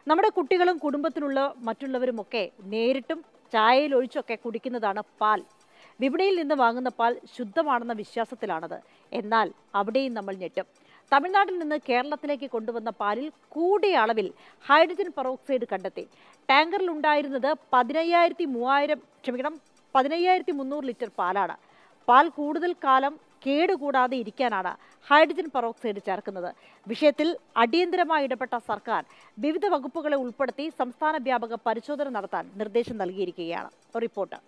നമ്മുടെ കുട്ടികളും കുടുംബത്തിലുള്ള മറ്റുള്ളവരുമൊക്കെ നേരിട്ടും ചായയിൽ ഒഴിച്ചൊക്കെ കുടിക്കുന്നതാണ് പാൽ വിപണിയിൽ നിന്ന് വാങ്ങുന്ന പാൽ ശുദ്ധമാണെന്ന വിശ്വാസത്തിലാണത് എന്നാൽ അവിടെയും നമ്മൾ ഞെട്ടും തമിഴ്നാട്ടിൽ നിന്ന് കേരളത്തിലേക്ക് കൊണ്ടുവന്ന പാലിൽ കൂടിയ അളവിൽ ഹൈഡ്രജൻ പെറോക്സൈഡ് കണ്ടെത്തി ടാങ്കറിൽ ഉണ്ടായിരുന്നത് പതിനയ്യായിരത്തി മൂവായിരം ക്ഷമിക്കണം പതിനയ്യായിരത്തി മുന്നൂറ് ലിറ്റർ പാലാണ് പാൽ കൂടുതൽ കാലം കേടുകൂടാതെ ഇരിക്കാനാണ് ഹൈഡ്രജൻ പെറോക്സൈഡ് ചേർക്കുന്നത് വിഷയത്തിൽ അടിയന്തരമായി ഇടപെട്ട സർക്കാർ വിവിധ വകുപ്പുകളെ ഉൾപ്പെടുത്തി സംസ്ഥാന വ്യാപക പരിശോധന നടത്താൻ നിർദ്ദേശം നൽകിയിരിക്കുകയാണ് റിപ്പോർട്ട്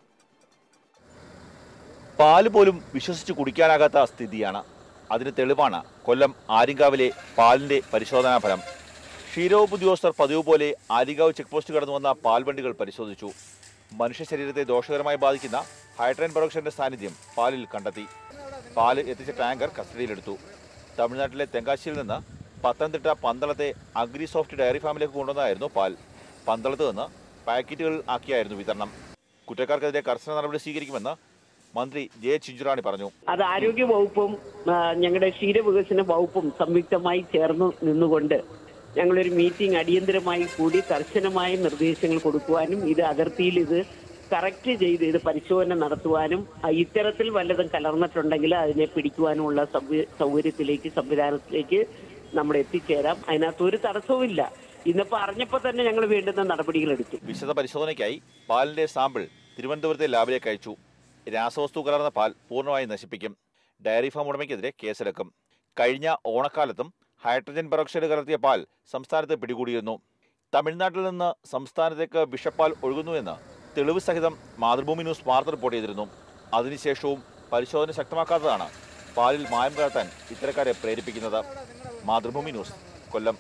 പാല് പോലും വിശ്വസിച്ച് കുടിക്കാനാകാത്ത സ്ഥിതിയാണ് അതിന് തെളിവാണ് കൊല്ലം ആര്യങ്കാവിലെ പാലിന്റെ പരിശോധനാ ഫലം ക്ഷീരവകുപ്പ് ഉദ്യോഗസ്ഥർ പതിവ് പോലെ ആര്യങ്കാവ് ചെക്ക് പോസ്റ്റ് കടന്നു വന്ന പാൽ വണ്ടികൾ പരിശോധിച്ചു മനുഷ്യ ശരീരത്തെ ദോഷകരമായി ബാധിക്കുന്ന ഹൈഡ്രജൻ പെറോക്സൈഡിന്റെ സാന്നിധ്യം പാലിൽ കണ്ടെത്തി പാല് എത്തിച്ച ടാങ്കർ കസ്റ്റഡിയിലെടുത്തു തമിഴ്നാട്ടിലെ തെങ്കാശിയിൽ നിന്ന് പത്തനംതിട്ട പന്തളത്തെ അഗ്രി സോഫ്റ്റ് ഡയറി ഫാമിലേക്ക് കൊണ്ടുവന്നതായിരുന്നു പാൽ പന്തളത്ത് നിന്ന് പാക്കറ്റുകൾ ആക്കിയായിരുന്നു വിതരണം കുറ്റക്കാർക്കെതിരെ കർശന നടപടി സ്വീകരിക്കുമെന്ന് മന്ത്രി ജെ ചിഞ്ചുറാണി പറഞ്ഞു അത് ആരോഗ്യ വകുപ്പും ആ, ഞങ്ങളുടെ ക്ഷീരവികസന വകുപ്പും സംയുക്തമായി ചേർന്ന് നിന്നുകൊണ്ട് ഞങ്ങളൊരു മീറ്റിംഗ് അടിയന്തരമായി കൂടി കർശനമായ നിർദ്ദേശങ്ങൾ കൊടുക്കുവാനും ഇത് അതിർത്തിയിൽ ഇത് കറക്റ്റ് ചെയ്ത് ഇത് പരിശോധന നടത്തുവാനും ആ, ഇത്തരത്തിൽ വല്ലതും കലർന്നിട്ടുണ്ടെങ്കിൽ അതിനെ പിടിക്കുവാനുമുള്ള സൗക- സൗകര്യത്തിലേക്ക് സംവിധാനത്തിലേക്ക് നമ്മൾ എത്തിച്ചേരാം അതിനകത്ത് ഒരു തടസ്സവുമില്ല ഇന്നിപ്പോ അറിഞ്ഞപ്പോൾ തന്നെ ഞങ്ങൾ വേണ്ടുന്ന നടപടികൾ എടുത്തു വിശദ പരിശോധനയ്ക്കായി പാലിന്റെ സാമ്പിൾ തിരുവനന്തപുരത്തെ ലാബിലേക്ക് അയച്ചു രാസവസ്തു കലർന്ന പാൽ പൂർണ്ണമായി നശിപ്പിക്കും ഡയറി ഫാം ഉടമയ്ക്കെതിരെ കേസെടുക്കും കഴിഞ്ഞ ഓണക്കാലത്തും ഹൈഡ്രജൻ പെറോക്സൈഡ് കലർത്തിയ പാൽ സംസ്ഥാനത്ത് പിടികൂടിയിരുന്നു തമിഴ്നാട്ടിൽ നിന്ന് സംസ്ഥാനത്തേക്ക് വിഷപ്പാൽ ഒഴുകുന്നുവെന്ന് തെളിവ് സഹിതം മാതൃഭൂമി ന്യൂസ് വാർത്ത റിപ്പോർട്ട് ചെയ്തിരുന്നു അതിനുശേഷവും പരിശോധന ശക്തമാക്കാത്തതാണ് പാലിൽ മായം കലർത്താൻ ഇത്തരക്കാരെ പ്രേരിപ്പിക്കുന്നത് മാതൃഭൂമി ന്യൂസ് കൊല്ലം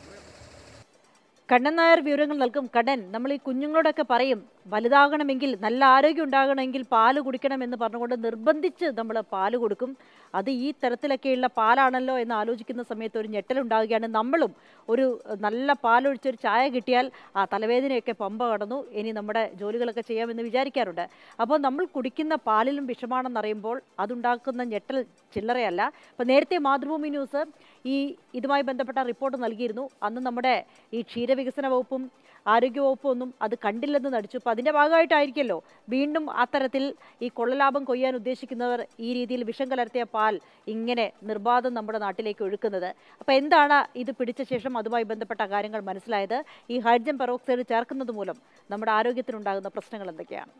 കണ്ണൻ നായർ വിവരങ്ങൾ നൽകും കണ്ണൻ നമ്മൾ ഈ കുഞ്ഞുങ്ങളോടൊക്കെ പറയും വലുതാകണമെങ്കിൽ നല്ല ആരോഗ്യം ഉണ്ടാകണമെങ്കിൽ പാല് കുടിക്കണം എന്ന് പറഞ്ഞുകൊണ്ട് നിർബന്ധിച്ച് നമ്മൾ പാല് കൊടുക്കും അത് ഈ തരത്തിലൊക്കെയുള്ള പാലാണല്ലോ എന്ന് ആലോചിക്കുന്ന സമയത്ത് ഒരു ഞെട്ടലുണ്ടാവുകയാണ് നമ്മളും ഒരു നല്ല പാലൊഴിച്ചൊരു ചായ കിട്ടിയാൽ ആ തലവേദനയൊക്കെ പമ്പ കടന്നു ഇനി നമ്മുടെ ജോലികളൊക്കെ ചെയ്യാമെന്ന് വിചാരിക്കാറുണ്ട് അപ്പോൾ നമ്മൾ കുടിക്കുന്ന പാലിലും വിഷമാണെന്നറിയുമ്പോൾ അതുണ്ടാക്കുന്ന ഞെട്ടൽ ചില്ലറയല്ല അപ്പോൾ നേരത്തെ മാതൃഭൂമി ന്യൂസ് ഈ ഇതുമായി ബന്ധപ്പെട്ട റിപ്പോർട്ട് നൽകിയിരുന്നു അന്ന് നമ്മുടെ ഈ ക്ഷീരവികസന വകുപ്പും ആരോഗ്യ വകുപ്പും ഒന്നും അത് കണ്ടില്ലെന്ന് നടിച്ചു അപ്പോൾ അതിൻ്റെ ഭാഗമായിട്ടായിരിക്കുമല്ലോ വീണ്ടും അത്തരത്തിൽ ഈ കൊള്ളലാഭം കൊയ്യാൻ ഉദ്ദേശിക്കുന്നവർ ഈ രീതിയിൽ വിഷം കലർത്തിയ പാൽ ഇങ്ങനെ നിർബാധം നമ്മുടെ നാട്ടിലേക്ക് ഒഴുക്കുന്നത് അപ്പോൾ എന്താണ് ഇത് പിടിച്ച ശേഷം അതുമായി ബന്ധപ്പെട്ട കാര്യങ്ങൾ മനസ്സിലായത് ഈ ഹൈഡ്രജൻ പെറോക്സൈഡ് ചേർക്കുന്നത് മൂലം നമ്മുടെ ആരോഗ്യത്തിനുണ്ടാകുന്ന പ്രശ്നങ്ങൾ എന്തൊക്കെയാണ്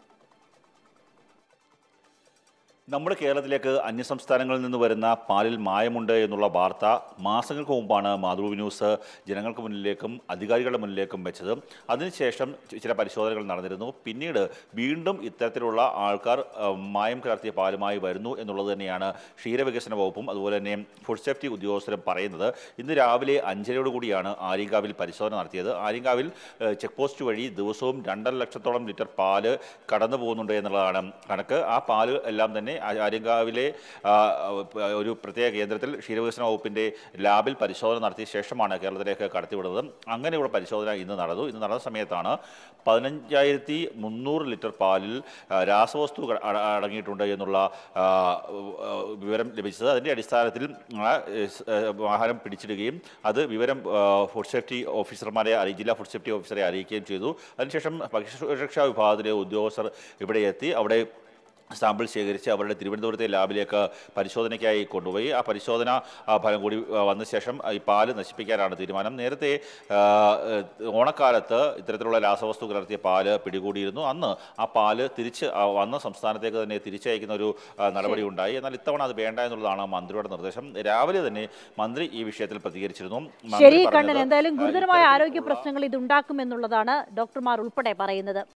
നമ്മുടെ കേരളത്തിലേക്ക് അന്യസംസ്ഥാനങ്ങളിൽ നിന്ന് വരുന്ന പാലിൽ മായമുണ്ട് എന്നുള്ള വാർത്ത മാസങ്ങൾക്ക് മുമ്പാണ് മാതൃഭൂമി ന്യൂസ് ജനങ്ങൾക്ക് മുന്നിലേക്കും അധികാരികളുടെ മുന്നിലേക്കും വെച്ചത് അതിനുശേഷം ചി- ചില പരിശോധനകൾ നടന്നിരുന്നു പിന്നീട് വീണ്ടും ഇത്തരത്തിലുള്ള ആൾക്കാർ ആ, മായം കലർത്തിയ പാലുമായി വരുന്നു എന്നുള്ളത് തന്നെയാണ് ക്ഷീരവികസന വകുപ്പും അതുപോലെ തന്നെ ഫുഡ് സേഫ്റ്റി ഉദ്യോഗസ്ഥരും പറയുന്നത് ഇന്ന് രാവിലെ അഞ്ചരയോട് കൂടിയാണ് ആര്യങ്കാവിൽ പരിശോധന നടത്തിയത് ആര്യങ്കാവിൽ ഏഹ്, ചെക്ക് പോസ്റ്റ് വഴി ദിവസവും രണ്ടര ലക്ഷത്തോളം ലിറ്റർ പാല് കടന്നു പോകുന്നുണ്ട് എന്നുള്ളതാണ് കണക്ക് ആ പാല് എല്ലാം തന്നെ ആ- ആര്യങ്കാവിലെ ആ, പ- ഒരു പ്രത്യേക കേന്ദ്രത്തിൽ ക്ഷീരവികസന വകുപ്പിന്റെ ലാബിൽ പരിശോധന നടത്തിയ ശേഷമാണ് കേരളത്തിലേക്ക് കടത്തിവിടുന്നത് അങ്ങനെയുള്ള പരിശോധന ഇന്ന് നടന്നു ഇന്ന് നടന്ന സമയത്താണ് പതിനഞ്ചായിരത്തി മുന്നൂറ് ലിറ്റർ പാലിൽ ആ, രാസവസ്തു ക- അട- അടങ്ങിയിട്ടുണ്ട് എന്നുള്ള ആ, ആ, വിവരം ലഭിച്ചത് അതിൻ്റെ അടിസ്ഥാനത്തിൽ ആ, എസ്, ആ, വാഹനം പിടിച്ചിടുകയും അത് വിവരം ആ, ഫുഡ് സേഫ്റ്റി ഓഫീസർമാരെ അറിയി ജില്ലാ ഫുഡ് സേഫ്റ്റി ഓഫീസറെ അറിയിക്കുകയും ചെയ്തു അതിനുശേഷം ഭക്ഷ്യസുരക്ഷാ വിഭാഗത്തിലെ ഉദ്യോഗസ്ഥർ ഇവിടെ എത്തി അവിടെ സാമ്പിൾ ശേഖരിച്ച് അവരുടെ തിരുവനന്തപുരത്തെ ലാബിലേക്ക് പരിശോധനയ്ക്കായി കൊണ്ടുപോയി ആ പരിശോധന ആ, ഫലം കൂടി ആ, വന്ന ശേഷം ഈ പാല് നശിപ്പിക്കാനാണ് തീരുമാനം നേരത്തെ ആ, ഏഹ്, ഓണക്കാലത്ത് ഇത്തരത്തിലുള്ള രാസവസ്തു കലർത്തിയ പാല് പിടികൂടിയിരുന്നു അന്ന് ആ പാല് തിരിച്ച് ആ, വന്ന സംസ്ഥാനത്തേക്ക് തന്നെ തിരിച്ചയക്കുന്ന ഒരു ആ, നടപടി ഉണ്ടായി എന്നാൽ ഇത്തവണ അത് വേണ്ട എന്നുള്ളതാണ് മന്ത്രിയുടെ നിർദ്ദേശം രാവിലെ തന്നെ മന്ത്രി ഈ വിഷയത്തിൽ പ്രതികരിച്ചിരുന്നു മന്ത്രി ശരി പറഞ്ഞത്, കണ്ണൻ എന്തായാലും ആ, ഗുരുതരമായ ഇത്തരത്തിലുള്ള- ആരോഗ്യ പ്രശ്നങ്ങൾ ഇത് ഉണ്ടാക്കുമെന്നുള്ളതാണ് ഡോക്ടർമാർ ഉൾപ്പെടെ പറയുന്നത്